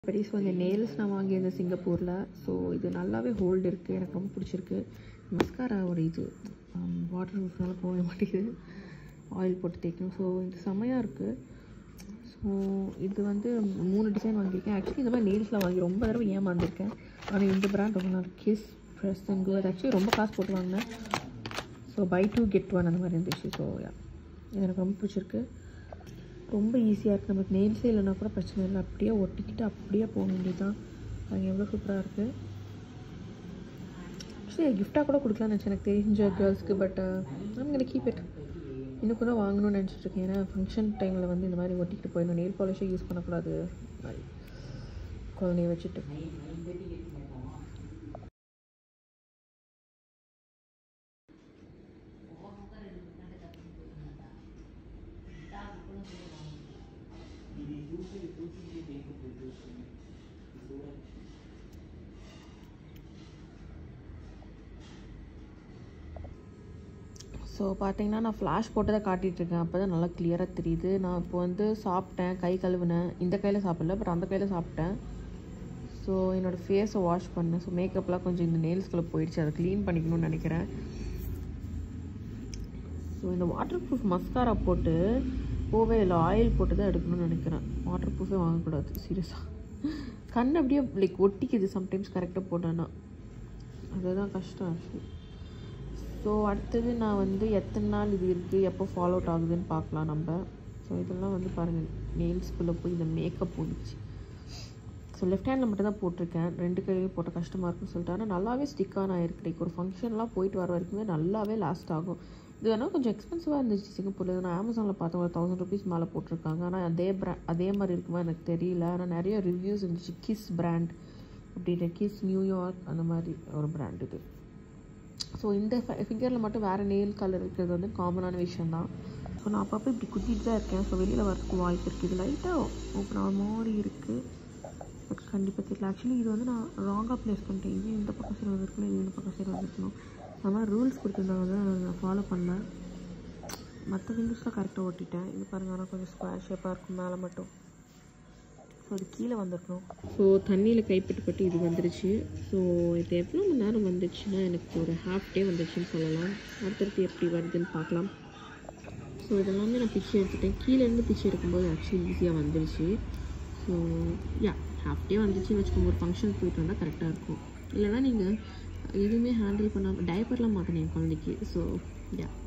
பெரிய ஸோ இந்த நெயில்ஸ் நான் வாங்கியிருந்தேன் சிங்கப்பூரில் ஸோ இது நல்லாவே ஹோல்டு இருக்குது எனக்கு ரொம்ப பிடிச்சிருக்கு மஸ்காராவோட இது வாட்டர் ப்ரூஃப்னால போக மாட்டேங்குது ஆயில் போட்டு தேய்க்கணும் ஸோ இது செம்மையாக இருக்குது ஸோ இது வந்து மூணு டிசைன் வாங்கியிருக்கேன் ஆக்சுவலி இந்த மாதிரி நெயில்ஸில் வாங்கி ரொம்ப தடவை ஏமாந்துருக்கேன் ஆனால் இந்த பிராண்ட் ரொம்ப நல்லா கிஸ் ப்ரெஸ் அண்ட் கோ அது ஆக்சுவலி ரொம்ப காசு போட்டு வாங்கினேன் so buy two get one அந்த மாதிரி இருந்துச்சு ஸோ யா இது எனக்கு ரொம்ப பிடிச்சிருக்கு ரொம்ப ஈஸியாக இருக்குது நமக்கு நெயில்ஸே இல்லைன்னா கூட பிரச்சனை இல்லை அப்படியே ஒட்டிக்கிட்டு அப்படியே போக வேண்டியது தான் அது எவ்வளோ சூப்பராக இருக்குது ஆக்சுவலி கிஃப்டாக கூட கொடுக்கலாம்னு நினச்சேன் எனக்கு தெரிஞ்ச கேர்ள்ஸ்க்கு பட் நம்ம கீப் இட் இன்னும் கூட வாங்கணும்னு நினச்சிட்டு இருக்கேன் ஏன்னா ஃபங்க்ஷன் டைமில் வந்து இந்த மாதிரி ஒட்டிக்கிட்டு போயிடணும் நெயில் பாலிஷே யூஸ் பண்ணக்கூடாது மாதிரி குழந்தைய வச்சுட்டு ஸோ பார்த்தீங்கன்னா நான் ஃப்ளாஷ் போட்டு தான் காட்டிகிட்ருக்கேன் அப்போ தான் நல்லா கிளியராக தெரியுது நான் இப்போ வந்து சாப்பிட்டேன் கை கழுவினேன் இந்த கையில் சாப்பிடல பட் அந்த கையில் சாப்பிட்டேன் ஸோ என்னோடய ஃபேஸை வாஷ் பண்ணேன் ஸோ மேக்கப்லாம் கொஞ்சம் இந்த நெயில்ஸ்குள்ளே போயிடுச்சு அதை க்ளீன் பண்ணிக்கணும்னு நினைக்கிறேன் ஸோ இந்த வாட்டர் ப்ரூஃப் மஸ்காரா போட்டு போவே இல்லை ஆயில் போட்டு தான் எடுக்கணும்னு நினைக்கிறேன் வாட்டர் ப்ரூஃபே வாங்கக்கூடாது சீரியஸாக கண் அப்படியே லைக் ஒட்டிக்குது சம்டைம்ஸ் கரெக்டாக போட்டேன்னா அதுதான் கஷ்டம் ஆக்சுவலி ஸோ அடுத்தது நான் வந்து எத்தனை நாள் இது இருக்குது எப்போ ஃபாலோ அவுட் ஆகுதுன்னு பார்க்கலாம் நம்ம ஸோ இதெல்லாம் வந்து பாருங்கள் நெயில்ஸ்குள்ளே போய் இந்த மேக்கப் போட்டுச்சு ஸோ லெஃப்ட் ஹேண்டில் மட்டும் தான் போட்டிருக்கேன் ரெண்டு கையிலையும் போட்ட கஷ்டமாக இருக்குன்னு சொல்லிட்டு ஆனால் நல்லாவே ஸ்டிக் ஆன் ஆயிருக்கு லைக் ஒரு ஃபங்க்ஷன்லாம் போயிட்டு வர வரைக்குமே நல்லாவே லாஸ்ட் ஆகும் இது வேணால் கொஞ்சம் எக்ஸ்பென்சிவாக இருந்துச்சு சிங்கப்பூரில் நான் அமேசானில் பார்த்தேன் ஒரு தௌசண்ட் ருபீஸ் மேலே போட்டிருக்காங்க ஆனால் அதே ப்ரா அதே மாதிரி இருக்குமா எனக்கு தெரியல ஆனால் நிறைய ரிவ்யூஸ் இருந்துச்சு கிஸ் பிராண்ட் அப்படின்ற கிஸ் நியூயார்க் அந்த மாதிரி ஒரு பிராண்ட் இது ஸோ இந்த ஃபிங்கரில் மட்டும் வேறு நெயில் கலர் இருக்கிறது வந்து காமனான விஷயம் தான் ஸோ நான் அப்பப்போ இப்படி குத்திட்டு தான் இருக்கேன் ஸோ வெளியில் வரதுக்கு வாய்ப்பு இருக்குது இது லைட்டாக ஓப்பன் ஆகிற மாதிரி இருக்குது பட் கண்டிப்பாக தெரியல ஆக்சுவலி இது வந்து நான் ராங்காக ப்ளேஸ் பண்ணிட்டேன் இது இந்த பக்கம் சைடு வந்திருக்கணும் இது இந்த பக்கம் சைடு வந்திருக்கணும் அந்த மாதிரி ரூல்ஸ் கொடுத்துருந்தாங்க தான் நான் ஃபாலோ பண்ணேன் மற்ற விண்டோஸ்லாம் கரெக்டாக ஓட்டிட்டேன் இது பாருங்கள் ஆனால் கொஞ்சம் ஸ்கொயர் ஷேப்பாக இருக்கும் மேலே மட்டும் ஸோ அது கீழே வந்திருக்கணும் ஸோ தண்ணியில் கைப்பட்டு பட்டு இது வந்துருச்சு ஸோ இது எவ்வளோ மணி நேரம் வந்துச்சுன்னா எனக்கு ஒரு ஹாஃப் டே வந்துச்சுன்னு சொல்லலாம் அடுத்தடுத்து எப்படி வருதுன்னு பார்க்கலாம் ஸோ இதெல்லாமே நான் பிச்சு எடுத்துட்டேன் கீழேருந்து பிச்சு எடுக்கும்போது ஆக்சுவலி ஈஸியாக வந்துருச்சு ஸோ யா ஹாஃப் டே வந்துச்சுன்னு வச்சுக்கோங்க ஒரு ஃபங்க்ஷன் போயிட்டு வந்தால் கரெக்டாக இருக்கும் இல்லைனா நீங்கள் எதுவுமே ஹேண்டில் பண்ணாமல் டைப்பர்லாம் மாற்றினேன் என் குழந்தைக்கு ஸோ யா